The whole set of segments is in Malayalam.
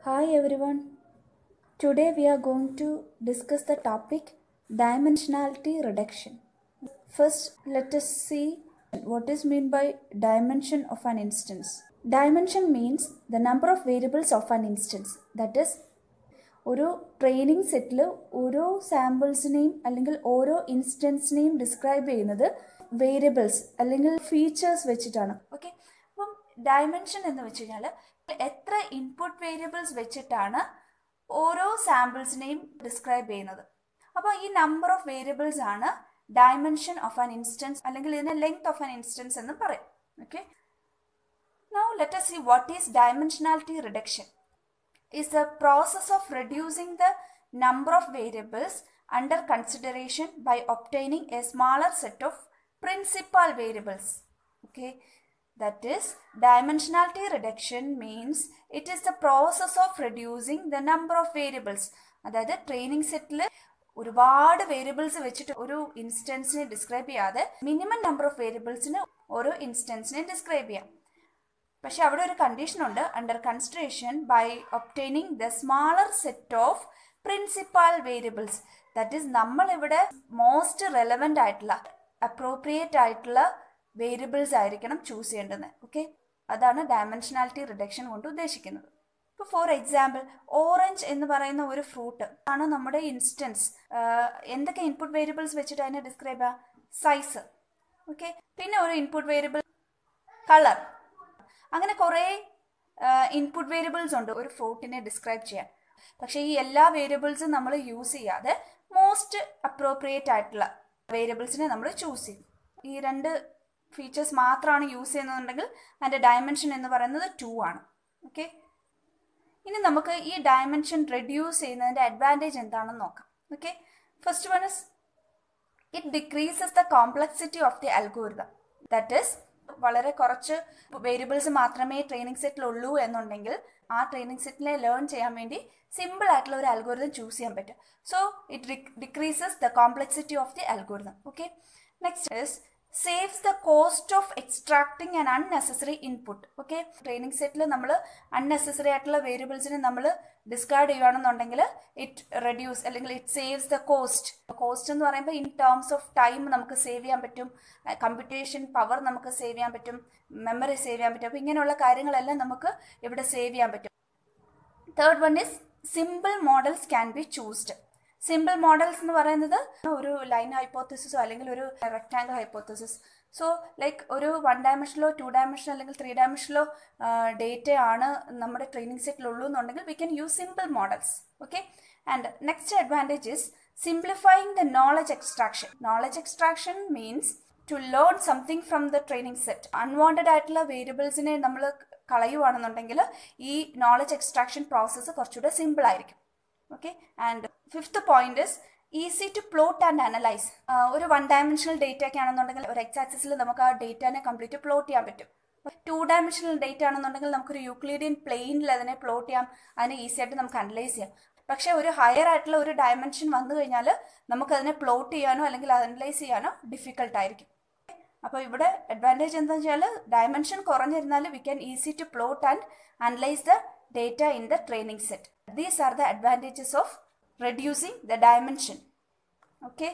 Hi everyone. Today we are going to discuss the topic dimensionality reduction. First, let us see what is meant by dimension of an instance. Dimension means the number of variables of an instance. That is, ഒരു ട്രെയിനിങ് സെറ്റിൽ ഓരോ സാമ്പിൾസിനെയും അല്ലെങ്കിൽ ഓരോ ഇൻസ്റ്റൻസിനെയും ഡിസ്ക്രൈബ് ചെയ്യുന്നത് വേരിയബിൾസ് അല്ലെങ്കിൽ ഫീച്ചേഴ്സ് വെച്ചിട്ടാണ് ഓക്കെ അപ്പം ഡയമെൻഷൻ എന്ന് വെച്ച് കഴിഞ്ഞാൽ എത്ര ഇൻപുട്ട് വേരിയബിൾസ് വെച്ചിട്ടാണ് ഓരോ സാമ്പിൾസിനെയും ഡിസ്ക്രൈബ് ചെയ്യുന്നത് അപ്പോൾ ഈ നമ്പർ ഓഫ് വേരിയബിൾസ് ആണ് ഡയമെൻഷൻ ഓഫ് ആൻ ഇൻസ്റ്റൻസ് അല്ലെങ്കിൽ ഇതിനെ ലെങ്ത് ഓഫ് ആൻ ഇൻസ്റ്റൻസ് എന്ന് പറയും okay now let us see what is dimensionality reduction is the process of reducing the number of variables under consideration by obtaining a smaller set of principal variables okay that is dimensionality reduction means it is the process of reducing the number of variables അതായത് ട്രെയിനിങ് സെറ്റിൽ ഒരുപാട് വേരിയബിൾസ് വെച്ചിട്ട് ഒരു ഇൻസ്റ്റൻസിനെ ഡിസ്ക്രൈബ് ചെയ്യാതെ മിനിമം നമ്പർ ഓഫ് വേരിയബിൾസിന് ഓരോ ഇൻസ്റ്റൻസിനെ ഡിസ്ക്രൈബ് ചെയ്യാം പക്ഷെ അവിടെ ഒരു കണ്ടീഷൻ ഉണ്ട് under consideration by obtaining the smaller set of principal variables that is നമ്മൾ ഇവിടെ മോസ്റ്റ് റെലവെന്റ് ആയിട്ടുള്ള അപ്രോപ്രിയേറ്റ് ആയിട്ടുള്ള വേരിയബിൾസ് ആയിരിക്കണം ചൂസ് ചെയ്യേണ്ടത് ഓക്കെ അതാണ് ഡയമെൻഷനാലിറ്റി റിഡക്ഷൻ കൊണ്ട് ഉദ്ദേശിക്കുന്നത് ഇപ്പോൾ ഫോർ എക്സാമ്പിൾ ഓറഞ്ച് എന്ന് പറയുന്ന ഒരു ഫ്രൂട്ട് ആണ് നമ്മുടെ ഇൻസ്റ്റൻസ് എന്തൊക്കെ ഇൻപുട്ട് വേരിയബിൾസ് വെച്ചിട്ട് അതിനെ ഡിസ്ക്രൈബ് ചെയ്യാം സൈസ് ഓക്കെ പിന്നെ ഒരു ഇൻപുട്ട് വേരിയബിൾ കളർ അങ്ങനെ കുറേ ഇൻപുട്ട് വേരിയബിൾസ് ഉണ്ട് ഒരു ഫ്രൂട്ടിനെ ഡിസ്ക്രൈബ് ചെയ്യാൻ പക്ഷേ ഈ എല്ലാ വേരിയബിൾസും നമ്മൾ യൂസ് ചെയ്യാതെ മോസ്റ്റ് അപ്രോപ്രിയേറ്റ് ആയിട്ടുള്ള വേരിയബിൾസിനെ നമ്മൾ ചൂസ് ചെയ്യും ഈ രണ്ട് ഫീച്ചേഴ്സ് മാത്രമാണ് യൂസ് ചെയ്യുന്നതെന്നുണ്ടെങ്കിൽ അതിൻ്റെ ഡയമെൻഷൻ എന്ന് പറയുന്നത് ടു ആണ് ഓക്കെ ഇനി നമുക്ക് ഈ ഡയമെൻഷൻ റെഡ്യൂസ് ചെയ്യുന്നതിൻ്റെ അഡ്വാൻറ്റേജ് എന്താണെന്ന് നോക്കാം okay first one is it decreases the complexity of the algorithm that is വളരെ കുറച്ച് വേരിയബിൾസ് മാത്രമേ ട്രെയിനിങ് സെറ്റിൽ ഉള്ളൂ എന്നുണ്ടെങ്കിൽ ആ ട്രെയിനിങ് സെറ്റിനെ ലേൺ ചെയ്യാൻ വേണ്ടി സിമ്പിൾ ആയിട്ടുള്ള ഒരു അൽഗോരിതം ചൂസ് ചെയ്യാൻ പറ്റും so it decreases the complexity of the algorithm okay next is saves the cost of extracting and unnecessary input okay training സെറ്റിൽ നമ്മൾ അൺനെസസറി ആയിട്ടുള്ള വേരിയബിൾസിനെ നമ്മൾ ഡിസ്കാർഡ് ചെയ്യുകയാണെന്നുണ്ടെങ്കിൽ ഇറ്റ് റെഡ്യൂസ് അല്ലെങ്കിൽ it saves the cost cost എന്ന് പറയുമ്പോൾ ഇൻ ടേംസ് ഓഫ് ടൈം നമുക്ക് സേവ് ചെയ്യാൻ പറ്റും കമ്പ്യൂട്ടേഷൻ പവർ നമുക്ക് സേവ് ചെയ്യാൻ പറ്റും മെമ്മറി സേവ് ചെയ്യാൻ പറ്റും അപ്പോൾ ഇങ്ങനെയുള്ള കാര്യങ്ങളെല്ലാം നമുക്ക് ഇവിടെ സേവ് ചെയ്യാൻ പറ്റും third one is simple models can be chosen simple models എന്ന് പറയുന്നത് ഒരു ലൈൻ ഹൈപ്പോത്തസിസോ അല്ലെങ്കിൽ ഒരു റെക്ടാങ്കിൾ ഹൈപ്പോത്തസിസ് സോ ലൈക്ക് ഒരു വൺ ഡയമെൻഷനിലോ ടു ഡയമെൻഷൻ അല്ലെങ്കിൽ ത്രീ ഡയമെൻഷനിലോ ഡേറ്റ ആണ് നമ്മുടെ ട്രെയിനിങ് സെറ്റിലുള്ളൂ എന്നുണ്ടെങ്കിൽ we can use simple models okay and next advantage is simplifying the knowledge extraction knowledge extraction means to learn something from the training set unwanted ആയിട്ടുള്ള വേരിയബിൾസിനെ നമ്മൾ കളയുവാണെന്നുണ്ടെങ്കിൽ ഈ നോളജ് എക്സ്ട്രാക്ഷൻ പ്രോസസ്സ് കുറച്ചുകൂടെ സിമ്പിൾ ആയിരിക്കും okay and fifth point is easy to plot and analyse ഒരു വൺ ഡയമെൻഷണൽ ഡേറ്റ ഒക്കെ ആണെന്നുണ്ടെങ്കിൽ ഒരു എക്സ് ആക്സിസിൽ നമുക്ക് ആ ഡേറ്റാനെ കംപ്ലീറ്റ് പ്ലോട്ട് ചെയ്യാൻ പറ്റും ടു ഡയമെൻഷണൽ ഡേറ്റ ആണെന്നുണ്ടെങ്കിൽ നമുക്കൊരു യൂക്ലീഡിയൻ പ്ലെയിനിൽ അതിനെ പ്ലോട്ട് ചെയ്യാം അതിനെ ഈസി ആയിട്ട് നമുക്ക് അനലൈസ് ചെയ്യാം പക്ഷേ ഒരു ഹയർ ആയിട്ടുള്ള ഒരു ഡയമെൻഷൻ വന്നു കഴിഞ്ഞാൽ നമുക്കതിനെ പ്ലോട്ട് ചെയ്യാനോ അല്ലെങ്കിൽ അനലൈസ് ചെയ്യാനോ ഡിഫിക്കൽട്ട് ആയിരിക്കും അപ്പോൾ ഇവിടെ അഡ്വാൻറ്റേജ് എന്താണെന്ന് വെച്ചാൽ ഡയമെൻഷൻ കുറഞ്ഞിരുന്നാൽ we can easy to plot and analyse the data in the training set these are the advantages of reducing the dimension okay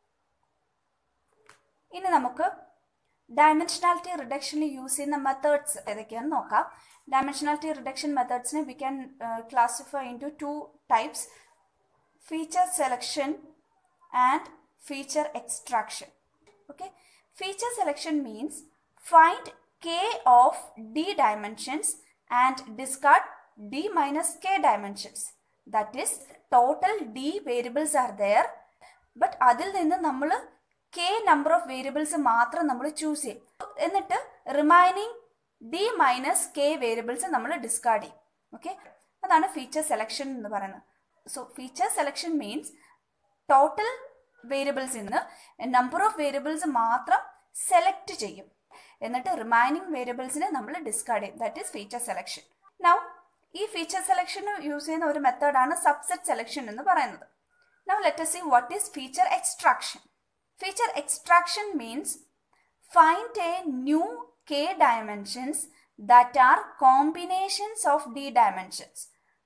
ഇനി നമുക്ക് ഡയമെൻഷനാലിറ്റി റിഡക്ഷനിൽ യൂസ് ചെയ്യുന്ന മെത്തേഡ്സ് ഏതൊക്കെയാണെന്ന് നോക്കാം ഡയമെൻഷനാലിറ്റി റിഡക്ഷൻ മെത്തേഡ്സിനെ we can classify into two types feature selection and feature extraction okay feature selection means find K of D dimensions and discard d minus k dimensions. That is, total d variables are there. But അതിൽ നിന്ന് നമ്മൾ കെ നമ്പർ ഓഫ് വേരിയബിൾസ് മാത്രം നമ്മൾ ചൂസ് ചെയ്യും എന്നിട്ട് remaining D minus K variables നമ്മൾ ഡിസ്കാർഡ് ചെയ്യും ഓക്കെ അതാണ് ഫീച്ചർ സെലക്ഷൻ എന്ന് പറയുന്നത് so feature selection means total വേരിയബിൾസിൽ നിന്ന് നമ്പർ ഓഫ് വേരിയബിൾസ് മാത്രം സെലക്ട് ചെയ്യും എന്നിട്ട് റിമൈനിങ് വേരിയബിൾസിനെ നമ്മൾ ഡിസ്കാർഡ് ചെയ്യും that is feature selection now ഈ ഫീച്ചർ സെലക്ഷന് യൂസ് ചെയ്യുന്ന ഒരു മെത്തേഡാണ് സബ്സെറ്റ് സെലക്ഷൻ എന്ന് പറയുന്നത് now let see what is feature extraction feature extraction means find a new k dimensions that are combinations of d dimensions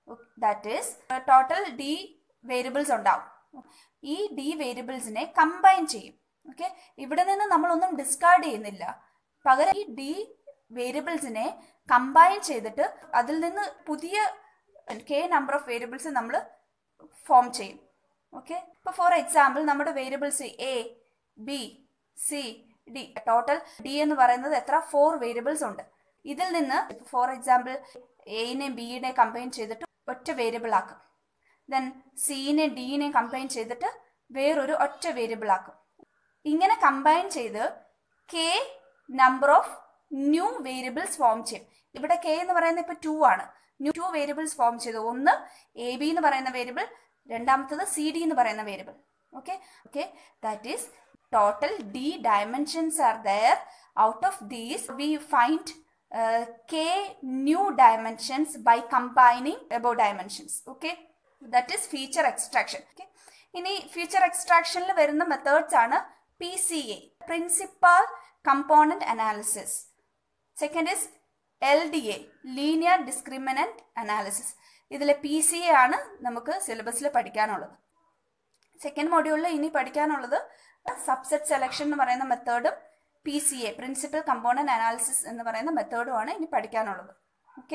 that is total D variables ഉണ്ടാവും ഈ ഡി വേരിയബിൾസിനെ കമ്പൈൻ ചെയ്യും ഓക്കെ ഇവിടെ നിന്ന് നമ്മളൊന്നും ഡിസ്കാർഡ് ചെയ്യുന്നില്ല പകരം ഈ ഡി വേരിയബിൾസിനെ കമ്പൈൻ ചെയ്തിട്ട് അതിൽ നിന്ന് പുതിയ കെ നമ്പർ ഓഫ് വേരിയബിൾസ് നമ്മൾ ഫോം ചെയ്യും ഓക്കെ ഇപ്പോൾ ഫോർ എക്സാമ്പിൾ നമ്മുടെ variables A B C D total D എന്ന് പറയുന്നത് എത്ര ഫോർ വേരിയബിൾസ് ഉണ്ട് ഇതിൽ നിന്ന് ഫോർ എക്സാമ്പിൾ എനെ ബിനെ കമ്പൈൻ ചെയ്തിട്ട് ഒറ്റ വേരിയബിൾ ആക്കും ദെൻ സിനെ ഡിനെ കമ്പൈൻ ചെയ്തിട്ട് വേറൊരു ഒറ്റ വേരിയബിൾ ആക്കും ഇങ്ങനെ കമ്പൈൻ ചെയ്ത് K number of new variables form ചെയ്യും ഇവിടെ കെ എന്ന് പറയുന്നത് ഇപ്പൊ ടു ആണ് ന്യൂ ടു വേരിയബിൾസ് ഫോം ചെയ്തു ഒന്ന് എ ബി എന്ന് പറയുന്ന വേരിയബിൾ രണ്ടാമത്തത് സി ഡി എന്ന് പറയുന്ന variable okay okay that is total D dimensions are there out of these we find K new dimensions by combining above dimensions okay that is feature extraction okay ഇനി ഫീച്ചർ എക്സ്ട്രാക്ഷനിൽ വരുന്ന മെത്തേഡ്സ് ആണ് P C A principal component analysis second is L D A linear discriminant analysis ഇതിലെ പി സി എ ആണ് നമുക്ക് സിലബസിൽ പഠിക്കാനുള്ളത് സെക്കൻഡ് മോഡ്യൂളിൽ ഇനി പഠിക്കാനുള്ളത് സബ്സെറ്റ് സെലക്ഷൻ എന്ന് പറയുന്ന മെത്തേഡും P C A principal component analysis എന്ന് പറയുന്ന മെത്തേഡുമാണ് ഇനി പഠിക്കാനുള്ളത് ഓക്കെ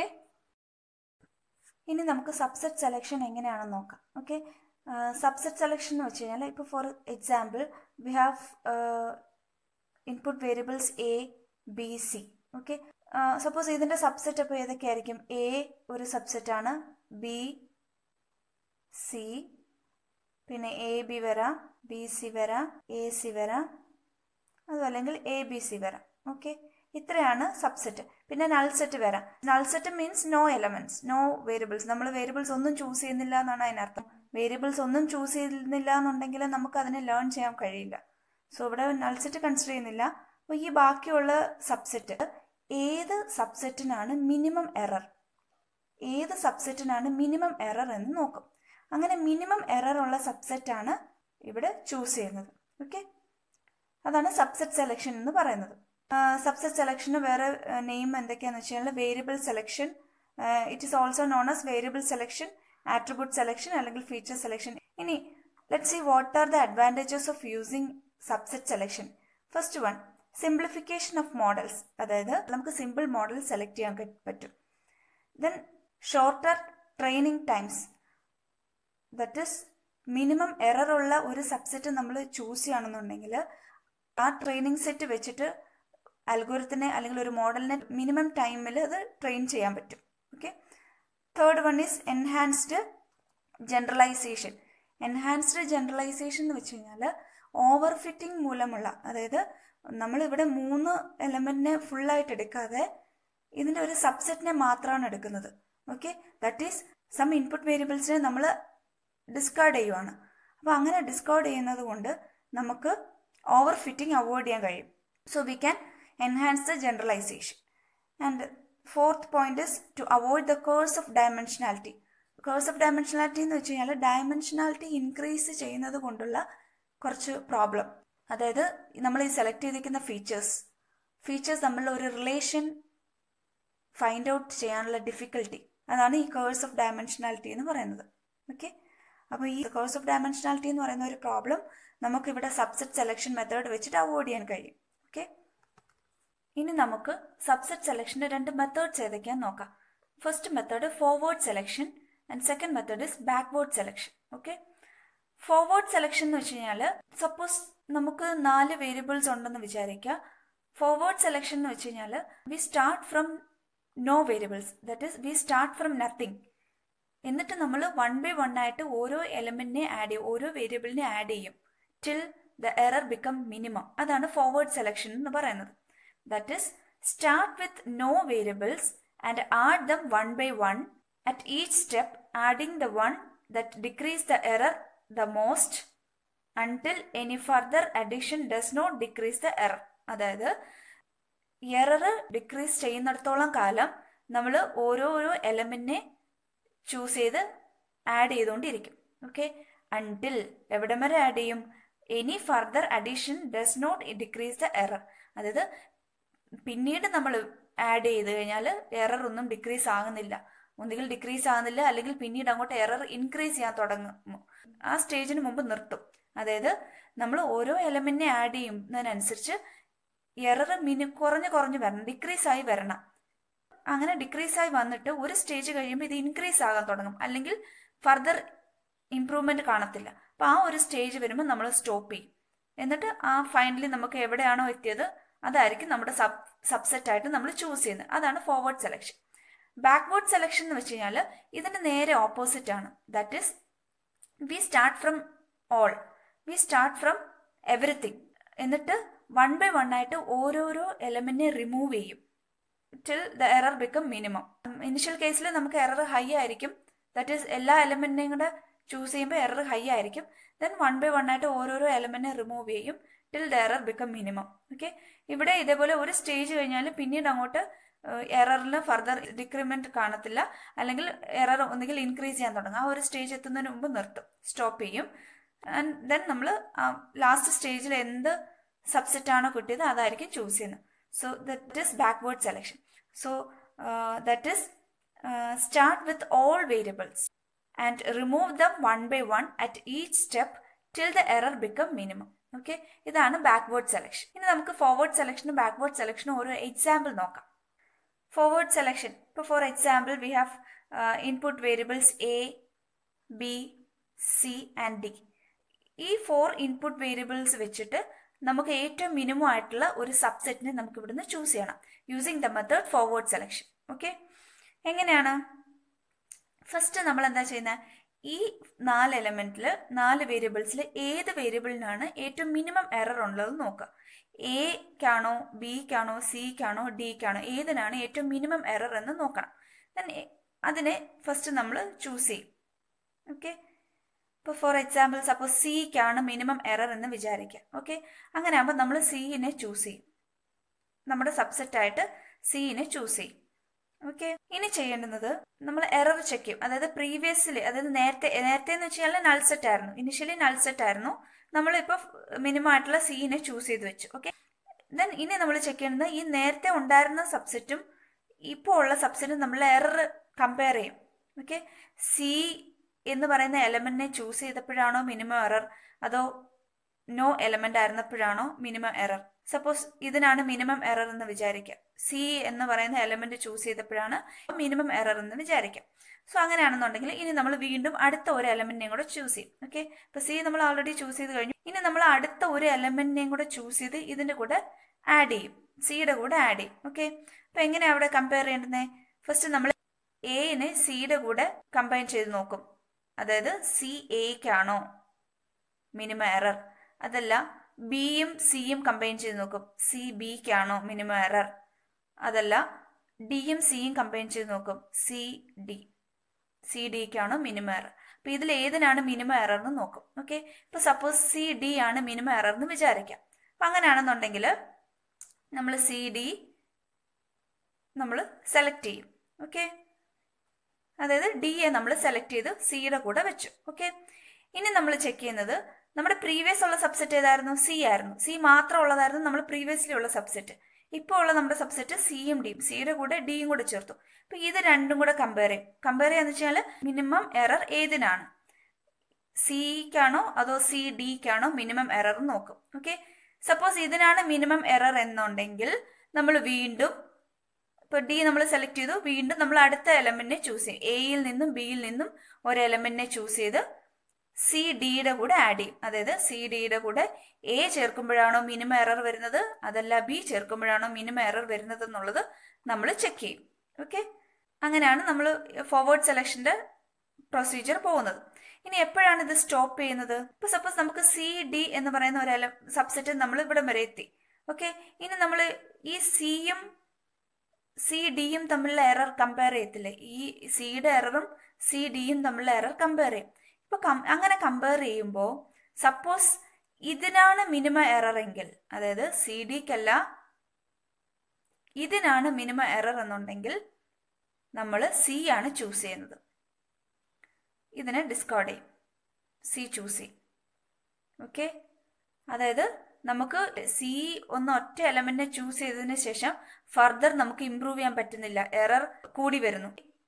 ഇനി നമുക്ക് സബ്സെറ്റ് സെലക്ഷൻ എങ്ങനെയാണെന്ന് നോക്കാം ഓക്കെ സബ്സെറ്റ് സെലക്ഷൻ എന്ന് വെച്ച് കഴിഞ്ഞാൽ ഇപ്പോൾ for example we have input variables A B C okay suppose ഇതിൻ്റെ സബ്സെറ്റ് അപ്പോൾ ഏതൊക്കെയായിരിക്കും എ ഒരു സബ്സെറ്റ് ആണ് ബി സി പിന്നെ എ ബി വരാം ബി സി വരാം എ സി വരാം അതുമല്ലെങ്കിൽ എ ബി സി വരാം ഓക്കെ ഇത്രയാണ് സബ്സെറ്റ് പിന്നെ നൾ സെറ്റ് വരാം null set means no elements no variables നമ്മൾ വേരിയബിൾസ് ഒന്നും ചൂസ് ചെയ്യുന്നില്ല എന്നാണ് അതിനർത്ഥം വേരിയബിൾസ് ഒന്നും ചൂസ് ചെയ്യുന്നില്ല എന്നുണ്ടെങ്കിൽ നമുക്ക് അതിനെ ലേൺ ചെയ്യാൻ കഴിയില്ല സോ ഇവിടെ നൾ സെറ്റ് കൺസിഡർ ചെയ്യുന്നില്ല അപ്പോൾ ഈ ബാക്കിയുള്ള സബ്സെറ്റ് ഏത് സബ്സെറ്റിനാണ് മിനിമം എറർ ഏത് സബ്സെറ്റിനാണ് മിനിമം എറർ എന്ന് നോക്കും അങ്ങനെ മിനിമം എറർ ഉള്ള സബ്സെറ്റ് ആണ് ഇവിടെ ചൂസ് ചെയ്യുന്നത് ഓക്കെ അതാണ് സബ്സെറ്റ് സെലക്ഷൻ എന്ന് പറയുന്നത് സബ്സെറ്റ് സെലക്ഷന് വേറെ നെയിം എന്തൊക്കെയാണെന്ന് വെച്ച് കഴിഞ്ഞാൽ variable selection it is also known as variable selection attribute selection അല്ലെങ്കിൽ ഫീച്ചർ സെലക്ഷൻ ഇനി let see what are the advantages of using subset selection first one simplification of models അതായത് നമുക്ക് സിമ്പിൾ മോഡൽ സെലക്ട് ചെയ്യാൻ പറ്റും then shorter training times that is minimum error ഉള്ള ഒരു സബ്സെറ്റ് നമ്മൾ ചൂസ് ചെയ്യുകയാണെന്നുണ്ടെങ്കിൽ ആ ട്രെയിനിങ് സെറ്റ് വെച്ചിട്ട് അൽഗോരത്തിനെ അല്ലെങ്കിൽ ഒരു മോഡലിനെ മിനിമം ടൈമിൽ അത് ട്രെയിൻ ചെയ്യാൻ പറ്റും okay third one is enhanced generalization enhanced generalization എന്ന് വെച്ച് കഴിഞ്ഞാൽ ഓവർ ഫിറ്റിംഗ് മൂലമുള്ള അതായത് നമ്മൾ ഇവിടെ മൂന്ന് എലമെന്റിനെ ഫുള്ളായിട്ട് എടുക്കാതെ ഇതിന്റെ ഒരു സബ്സെറ്റിനെ മാത്രമാണ് എടുക്കുന്നത് okay that is some input വേരിയബിൾസിനെ നമ്മൾ ഡിസ്കാർഡ് ചെയ്യുവാണ് അപ്പോൾ അങ്ങനെ ഡിസ്കാർഡ് ചെയ്യുന്നത് കൊണ്ട് നമുക്ക് ഓവർ ഫിറ്റിംഗ് അവോയ്ഡ് ചെയ്യാൻ കഴിയും so we can enhance the generalization and fourth point is to avoid the curse of dimensionality curse of dimensionality എന്ന് വെച്ച് കഴിഞ്ഞാൽ ഡയമെൻഷനാലിറ്റി ഇൻക്രീസ് ചെയ്യുന്നത് കൊണ്ടുള്ള കുറച്ച് പ്രോബ്ലം അതായത് നമ്മൾ ഈ സെലക്ട് ചെയ്തിരിക്കുന്ന ഫീച്ചേഴ്സ് ഫീച്ചേഴ്സ് തമ്മിലുള്ള ഒരു റിലേഷൻ ഫൈൻഡ് ഔട്ട് ചെയ്യാനുള്ള ഡിഫിക്കൽട്ടി അതാണ് ഈ കേഴ്സ് ഓഫ് ഡയമെൻഷനാലിറ്റി എന്ന് പറയുന്നത് ഓക്കെ അപ്പോൾ ഈ കേഴ്സ് ഓഫ് ഡയമെൻഷനാലിറ്റി എന്ന് പറയുന്ന ഒരു പ്രോബ്ലം നമുക്ക് ഇവിടെ സബ്സെറ്റ് സെലക്ഷൻ മെത്തേഡ് വെച്ചിട്ട് അവോയ്ഡ് ചെയ്യാൻ കഴിയും ഓക്കെ ഇനി നമുക്ക് സബ്സെറ്റ് സെലക്ഷന്റെ രണ്ട് മെത്തേഡ്സ് ഏതൊക്കെയാന്ന് നോക്കാം first method forward selection and second method is backward selection okay forward selection എന്ന് വെച്ച് കഴിഞ്ഞാൽ സപ്പോസ് നമുക്ക് നാല് വേരിയബിൾസ് ഉണ്ടെന്ന് വിചാരിക്കുക ഫോർവേഡ് സെലക്ഷൻ എന്ന് വെച്ച് കഴിഞ്ഞാൽ we start from no variables that is we start from nothing എന്നിട്ട് നമ്മൾ വൺ ബൈ വൺ ആയിട്ട് ഓരോ എലമെന്റിനെ ആഡ് ചെയ്യും ഓരോ വേരിയബിളിനെ ആഡ് ചെയ്യും till the error become minimum അതാണ് ഫോർവേഡ് സെലക്ഷൻ എന്ന് പറയുന്നത് that is start with no variables and add them one by one at each step adding the one that decrease the error the most until any further addition does not decrease the error അതായത് എറർ ഡിക്രീസ് ചെയ്യുന്നിടത്തോളം കാലം നമ്മൾ ഓരോരോ എലമെന്റിനെ ചൂസ് ചെയ്ത് ആഡ് ചെയ്തുകൊണ്ടിരിക്കും ഓക്കെ അൺടിൽ എവിടം വരെ ആഡ് ചെയ്യും any further addition does not decrease the error അതായത് പിന്നീട് നമ്മൾ ആഡ് ചെയ്ത് കഴിഞ്ഞാൽ എറർ ഒന്നും ഡിക്രീസ് ആകുന്നില്ല ഒന്നുകിൽ ഡിക്രീസ് ആകുന്നില്ല അല്ലെങ്കിൽ പിന്നീട് അങ്ങോട്ട് എറർ ഇൻക്രീസ് ചെയ്യാൻ തുടങ്ങും ആ സ്റ്റേജിന് മുമ്പ് നിർത്തും അതായത് നമ്മൾ ഓരോ എലമെന്റിനെ ആഡ് ചെയ്യുന്നതിനനുസരിച്ച് എറർ മിനി കുറഞ്ഞു കുറഞ്ഞു വരണം ഡിക്രീസ് ആയി വരണം അങ്ങനെ ഡിക്രീസ് ആയി വന്നിട്ട് ഒരു സ്റ്റേജ് കഴിയുമ്പോൾ ഇത് ഇൻക്രീസ് ആകാൻ തുടങ്ങും അല്ലെങ്കിൽ ഫർദർ ഇംപ്രൂവ്മെന്റ് കാണത്തില്ല അപ്പൊ ആ ഒരു സ്റ്റേജ് വരുമ്പോൾ നമ്മൾ സ്റ്റോപ്പ് ചെയ്യും എന്നിട്ട് ആ ഫൈനലി നമുക്ക് എവിടെയാണോ എത്തിയത് അതായിരിക്കും നമ്മുടെ സബ് സബ്സെറ്റ് ആയിട്ട് നമ്മൾ ചൂസ് ചെയ്യുന്നത് അതാണ് ഫോർവേഡ് സെലക്ഷൻ ബാക്ക്വേർഡ് സെലക്ഷൻ എന്ന് വെച്ച് കഴിഞ്ഞാൽ ഇതിന്റെ നേരെ ഓപ്പോസിറ്റ് ആണ് that is we start from all we start from everything എന്നിട്ട് വൺ ബൈ വൺ ആയിട്ട് ഓരോരോ എലമെന്റിനെ റിമൂവ് ചെയ്യും till the error become minimum initial കേസിൽ നമുക്ക് എറർ ഹൈ ആയിരിക്കും ദാറ്റ് ഈസ് എല്ലാ എലമെന്റിനെയും കൂടെ ചൂസ് ചെയ്യുമ്പോൾ എറർ ഹൈ ആയിരിക്കും ദെൻ വൺ ബൈ വൺ ആയിട്ട് ഓരോരോ എലമെന്റിനെ റിമൂവ് ചെയ്യും till the error become minimum okay ഇവിടെ ഇതേപോലെ ഒരു സ്റ്റേജ് കഴിഞ്ഞാൽ പിന്നീട് അങ്ങോട്ട് എററിന് ഫർദർ ഡിക്രിമെന്റ് കാണത്തില്ല അല്ലെങ്കിൽ എറർ ഒന്നുകിൽ ഇൻക്രീസ് ചെയ്യാൻ തുടങ്ങും ആ ഒരു സ്റ്റേജ് എത്തുന്നതിന് മുമ്പ് നിർത്തും സ്റ്റോപ്പ് ചെയ്യും ആൻഡ് ദെൻ നമ്മൾ ലാസ്റ്റ് സ്റ്റേജിൽ എന്ത് സബ്സെറ്റ് ആണോ കിട്ടിയത് അതായിരിക്കും ചൂസ് ചെയ്യുന്നത് so that is backward selection so that is start with all variables and remove them one by one at each step till the error become minimum okay ഇതാണ് ബാക്ക്വേർഡ് സെലക്ഷൻ ഇനി നമുക്ക് ഫോർവേഡ് സെലക്ഷനും ബാക്ക്വേർഡ് സെലക്ഷനും ഓരോ എക്സാമ്പിൾ നോക്കാം ഫോർവേഡ് സെലക്ഷൻ ഇപ്പോൾ for example we have input variables A B C and D ഈ ഫോർ ഇൻപുട്ട് വേരിയബിൾസ് വെച്ചിട്ട് നമുക്ക് ഏറ്റവും മിനിമം ആയിട്ടുള്ള ഒരു സബ്സെറ്റിനെ നമുക്ക് ഇവിടുന്ന് ചൂസ് ചെയ്യണം using the method forward selection okay എങ്ങനെയാണ് ഫസ്റ്റ് നമ്മൾ എന്താ ചെയ്യുന്നത് ഈ നാല് എലമെന്റിൽ നാല് വേരിയബിൾസിൽ ഏത് വേരിയബിളിനാണ് ഏറ്റവും മിനിമം എറർ ഉള്ളത് നോക്കുക എക്കാണോ ബിക്കാണോ സിക്കാണോ ഡിക്കാണോ ഏതിനാണ് ഏറ്റവും മിനിമം എറർ എന്ന് നോക്കണം ദെൻ അതിനെ ഫസ്റ്റ് നമ്മൾ ചൂസ് ചെയ്യും ഓക്കെ ഇപ്പോൾ ഫോർ എക്സാമ്പിൾ സപ്പോസ് സിക്കാണ് മിനിമം എറർ എന്ന് വിചാരിക്കാം ഓക്കെ അങ്ങനെ ആകുമ്പോൾ നമ്മൾ സിനെ ചൂസ് ചെയ്യും നമ്മുടെ സബ്സെറ്റ് ആയിട്ട് സിനെ ചൂസ് ചെയ്യും ഓക്കെ ഇനി ചെയ്യേണ്ടുന്നത് നമ്മൾ എറർ ചെക്ക് ചെയ്യും അതായത് പ്രീവിയസ്ലി അതായത് നേരത്തെ നേരത്തെ എന്ന് വെച്ച് കഴിഞ്ഞാൽ നൾ സെറ്റ് ആയിരുന്നു ഇനിഷ്യലി നൾ സെറ്റ് ആയിരുന്നു നമ്മളിപ്പോൾ മിനിമം ആയിട്ടുള്ള സീനെ ചൂസ് ചെയ്ത് വെച്ചു ഓക്കെ ദെൻ ഇനി നമ്മൾ ചെക്ക് ചെയ്യുന്നത് ഈ നേരത്തെ ഉണ്ടായിരുന്ന സബ്സെറ്റും ഇപ്പോൾ ഉള്ള സബ്സെറ്റും നമ്മൾ എറർ കമ്പയർ ചെയ്യും ഓക്കെ സി എന്ന് പറയുന്ന എലമെന്റിനെ ചൂസ് ചെയ്തപ്പോഴാണോ മിനിമം എറർ അതോ നോ എലമെന്റ് ആയിരുന്നപ്പോഴാണോ മിനിമം എറർ സപ്പോസ് ഇതിനാണ് മിനിമം എറർ എന്ന് വിചാരിക്കാം സി എന്ന് പറയുന്ന എലമെന്റ് ചൂസ് ചെയ്തപ്പോഴാണ് മിനിമം എറർ എന്ന് വിചാരിക്കാം സോ അങ്ങനെയാണെന്നുണ്ടെങ്കിൽ ഇനി നമ്മൾ വീണ്ടും അടുത്ത ഒരു എലമെന്റിനെയും കൂടെ ചൂസ് ചെയ്യും ഓക്കെ ഇപ്പൊ സി നമ്മൾ ഓൾറെഡി ചൂസ് ചെയ്ത് കഴിഞ്ഞു ഇനി നമ്മൾ അടുത്ത ഒരു എലമെന്റിനെയും കൂടെ ചൂസ് ചെയ്ത് ഇതിന്റെ കൂടെ ആഡ് ചെയ്യും സിയുടെ കൂടെ ആഡ് ചെയ്യും ഓക്കെ അപ്പൊ എങ്ങനെയാ അവിടെ കമ്പയർ ചെയ്യേണ്ടത് ഫസ്റ്റ് നമ്മൾ എനെ സിയുടെ കൂടെ കമ്പൈൻ ചെയ്ത് നോക്കും അതായത് സി എക്കാണോ മിനിമം എറർ അതല്ല ബിയും സിയും കമ്പൈൻ ചെയ്ത് നോക്കും സി ബിക്കാണോ മിനിമം എറർ അതല്ല ഡിയും സിയും കമ്പൈൻ ചെയ്ത് നോക്കും സി ഡി സി ഡിക്കാണോ മിനിമം എറർ അപ്പൊ ഇതിൽ ഏതിനാണ് മിനിമം എറർ എന്ന് നോക്കും ഓക്കെ ഇപ്പൊ സപ്പോസ് സി ഡി ആണ് മിനിമം എറർ എന്ന് വിചാരിക്കാം അപ്പൊ അങ്ങനെയാണെന്നുണ്ടെങ്കിൽ നമ്മൾ സി ഡി നമ്മൾ സെലക്ട് ചെയ്യും ഓക്കെ അതായത് ഡി എ നമ്മൾ സെലക്ട് ചെയ്ത് സിയുടെ കൂടെ വെച്ചു ഓക്കെ ഇനി നമ്മൾ ചെക്ക് ചെയ്യുന്നത് നമ്മുടെ പ്രീവിയസ് ഉള്ള സബ്സെറ്റ് ഏതായിരുന്നു സി ആയിരുന്നു സി മാത്രം ഉള്ളതായിരുന്നു നമ്മൾ പ്രീവിയസ്ലി ഉള്ള സബ്സെറ്റ് ഇപ്പോൾ ഉള്ള നമ്മുടെ സബ്സെറ്റ് സിയും ഡിയും സിയുടെ കൂടെ ഡിയും കൂടെ ചേർത്തു അപ്പൊ ഇത് രണ്ടും കൂടെ കമ്പയർ ചെയ്യും കമ്പയർ ചെയ്യാന്ന് വെച്ചാൽ മിനിമം എറർ ഏതിനാണ് സിക്കാണോ അതോ സി ഡിക്കാണോ മിനിമം എറർ നോക്കും ഓക്കെ സപ്പോസ് ഇതിനാണ് മിനിമം എറർ എന്നുണ്ടെങ്കിൽ നമ്മൾ വീണ്ടും ഇപ്പൊ ഡി നമ്മൾ സെലക്ട് ചെയ്തു വീണ്ടും നമ്മൾ അടുത്ത എലമെന്റിനെ ചൂസ് ചെയ്യും എയിൽ നിന്നും ബിയിൽ നിന്നും ഒരു എലമെന്റിനെ ചൂസ് ചെയ്ത് സി ഡിയുടെ കൂടെ ആഡ് ചെയ്യും അതായത് സി ഡിയുടെ കൂടെ എ ചേർക്കുമ്പോഴാണോ മിനിമം എറർ വരുന്നത് അതല്ല ബി ചേർക്കുമ്പോഴാണോ മിനിമം എറർ വരുന്നത് എന്നുള്ളത് നമ്മൾ ചെക്ക് ചെയ്യും ഓക്കെ അങ്ങനെയാണ് നമ്മൾ ഫോർവേഡ് സെലക്ഷന്റെ പ്രൊസീജിയർ പോകുന്നത് ഇനി എപ്പോഴാണ് ഇത് സ്റ്റോപ്പ് ചെയ്യുന്നത് ഇപ്പൊ സപ്പോസ് നമുക്ക് സി ഡി എന്ന് പറയുന്ന ഒരു എല സബ്സെറ്റ് നമ്മൾ ഇവിടെ വരെ എത്തി ഓക്കെ ഇനി നമ്മൾ ഈ സിയും സി ഡിയും തമ്മിലുള്ള എറർ കമ്പയർ ചെയ്യത്തില്ലേ ഈ സിയുടെ എററും സി ഡിയും തമ്മിലുള്ള എറർ കമ്പയർ ചെയ്യും ഇപ്പൊ അങ്ങനെ കമ്പയർ ചെയ്യുമ്പോൾ സപ്പോസ് ഇതിനാണ് മിനിമം എറർ എങ്കിൽ അതായത് സി ഡിക്കല്ല ഇതിനാണ് മിനിമം എറർ എന്നുണ്ടെങ്കിൽ നമ്മൾ സി ആണ് ചൂസ് ചെയ്യുന്നത് ഇതിനെ ഡിസ്കാർഡ് ചെയ്യും സി ചൂസ് ചെയ്യും ഓക്കെ അതായത് നമുക്ക് സി ഒന്ന് ഒറ്റ എലമെന്റിനെ ചൂസ് ചെയ്തതിന് ശേഷം ഫർദർ നമുക്ക് ഇംപ്രൂവ് ചെയ്യാൻ പറ്റുന്നില്ല എറർ കൂടി വരുന്നു